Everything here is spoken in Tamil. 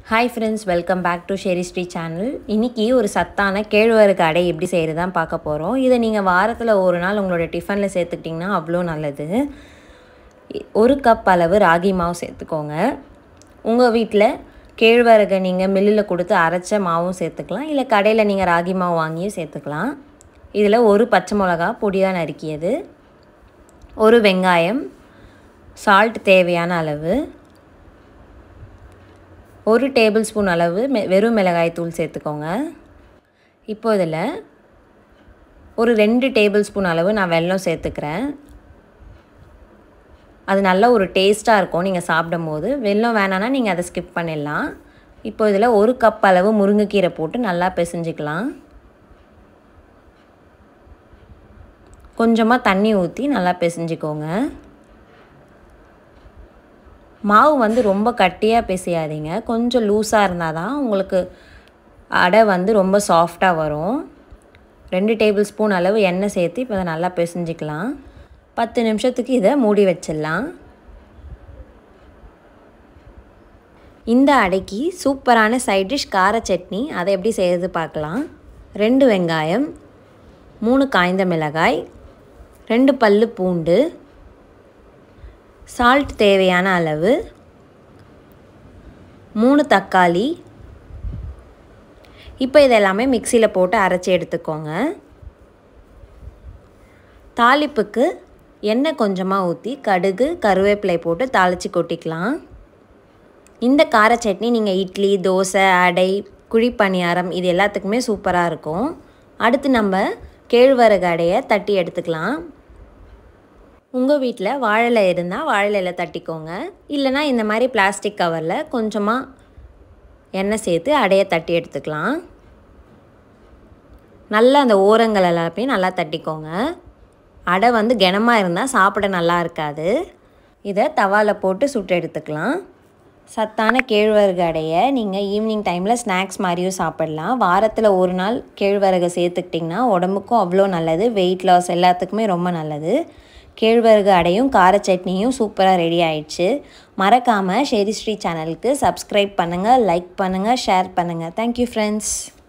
hi friends welcome back to Sheri Sri channel இன்றைக்கி ஒரு சத்தான கேழ்வரகு அடை எப்படி செய்கிறது தான் பார்க்க போகிறோம் இதை நீங்கள் வாரத்தில் ஒரு நாள் உங்களோட டிஃபனில் சேர்த்துக்கிட்டிங்கன்னா அவ்வளோ நல்லது இ- ஒரு கப் அளவு ராகி மாவு சேர்த்துக்கோங்க உங்கள் வீட்டில் கேழ்வரகை நீங்கள் மில்லில் கொடுத்து அரைச்ச மாவும் சேர்த்துக்கலாம் இல்லை கடையில் நீங்கள் ராகி மாவு வாங்கியும் சேர்த்துக்கலாம் இதில் ஒரு பச்சை மிளகா பொடியாக நறுக்கியது ஒரு வெங்காயம் சால்ட் தேவையான அளவு ஒரு டேபிள் ஸ்பூன் அளவு மெ- வெறும் மிளகாய் தூள் சேர்த்துக்கோங்க இப்போ இதில் ஒரு ரெண்டு டேபிள் ஸ்பூன் அளவு நான் வெல்லம் சேர்த்துக்கிறேன் அது நல்ல ஒரு டேஸ்ட்டாக இருக்கும் நீங்கள் சாப்பிடும்போது வெல்லம் வேணான்னா நீங்கள் அதை ஸ்கிப் பண்ணிடலாம் இப்போ இதில் ஒரு கப் அளவு முருங்கைக்கீரை போட்டு நல்லா பிசைஞ்சிக்கலாம் கொஞ்சமாக தண்ணி ஊற்றி நல்லா பிசைஞ்சிக்கோங்க மாவு வந்து ரொம்ப கட்டியாக பிசையாதீங்க கொஞ்சம் லூஸாக இருந்தால் தான் உங்களுக்கு அடை வந்து ரொம்ப சாஃப்டாக வரும் ரெண்டு டேபிள் ஸ்பூன் அளவு எண்ணெய் சேர்த்து இப்போ இதை நல்லா பிசைஞ்சிக்கலாம் பத்து நிமிஷத்துக்கு இதை மூடி வச்சிடலாம் இந்த அடைக்கு சூப்பரான சைட் டிஷ் கார சட்னி அதை எப்படி செய்கிறது பார்க்கலாம் ரெண்டு வெங்காயம் மூணு காய்ந்த மிளகாய் ரெண்டு பல்லு பூண்டு சால்ட் தேவையான அளவு மூணு தக்காளி இப்போ இதெல்லாமே மிக்சியில் போட்டு அரைச்சி எடுத்துக்கோங்க தாளிப்புக்கு எண்ணெய் கொஞ்சமாக ஊற்றி கடுகு கருவேப்பிலை போட்டு தாளித்து கொட்டிக்கலாம் இந்த கார சட்னி நீங்கள் இட்லி தோசை அடை குழி பணியாரம் இது எல்லாத்துக்குமே சூப்பராக இருக்கும் அடுத்து நம்ம கேழ்வரகு அடையை தட்டி எடுத்துக்கலாம் உங்கள் வீட்டில் வாழலை இருந்தால் வாழலையில தட்டிக்கோங்க இல்லைனா இந்த மாதிரி பிளாஸ்டிக் கவரில் கொஞ்சமாக எண்ணெய் சேர்த்து அடையை தட்டி எடுத்துக்கலாம் நல்லா அந்த ஓரங்கள் எல்லாத்தையும் நல்லா தட்டிக்கோங்க அடை வந்து கனமாக இருந்தால் சாப்பிட நல்லா இருக்காது இதை தவாவில் போட்டு சுட்டு எடுத்துக்கலாம் சத்தான கேழ்வரகு அடையை நீங்கள் ஈவினிங் டைமில் ஸ்நாக்ஸ் மாதிரியும் சாப்பிடலாம் வாரத்தில் ஒரு நாள் கேழ்வரகை சேர்த்துக்கிட்டிங்கன்னா உடம்புக்கும் அவ்வளோ நல்லது வெயிட் லாஸ் எல்லாத்துக்குமே ரொம்ப நல்லது கேழ்வரகு அடையும் கார சட்னியும் சூப்பராக ரெடி ஆயிடுச்சு மறக்காமல் ஷெரி ஸ்ரீ சேனலுக்கு சப்ஸ்கிரைப் பண்ணுங்கள் லைக் பண்ணுங்கள் ஷேர் பண்ணுங்கள் தேங்க்யூ ஃப்ரெண்ட்ஸ்